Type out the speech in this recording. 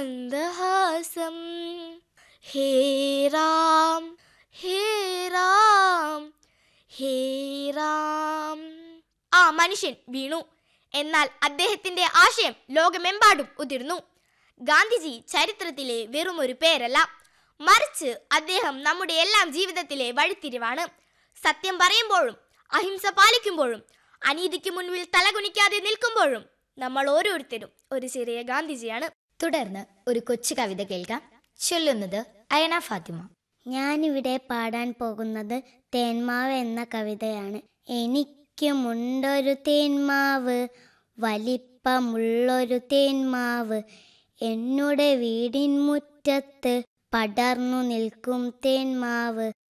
മന്ദഹാസം ഹേ രാം ഹേ രാം ഹേ രാം ആ മനുഷ്യൻ വീണു എന്നാൽ അദ്ദേഹത്തിന്റെ ആശയം ലോകമെമ്പാടും ഉതിർന്നു ഗാന്ധിജി ചരിത്രത്തിലെ വെറും ഒരു പേരല്ല മറിച്ച് അദ്ദേഹം നമ്മുടെ എല്ലാം ജീവിതത്തിലെ വഴിത്തിരിവാണ് സത്യം പറയുമ്പോഴും അഹിംസ പാലിക്കുമ്പോഴും അനീതിക്ക് മുൻപിൽ തലകുനിക്കാതെ നിൽക്കുമ്പോഴും നമ്മൾ ഓരോരുത്തരും ഒരു ചെറിയ ഗാന്ധിജിയാണ് തുടർന്ന് ഒരു കൊച്ചു കവിത കേൾക്കാം ചൊല്ലുന്നത് അയന ഫാത്തിമ ഞാനിവിടെ പാടാൻ പോകുന്നത് തേന്മാവ് എന്ന കവിതയാണ് എനിക്കുമുണ്ടൊരു തേന്മാവ് വലിപ്പമുള്ളൊരു തേന്മാവ് എന്നുടെ വീടിൻ മുറ്റത്ത് പടർന്നു നിൽക്കും തേന്മാവ്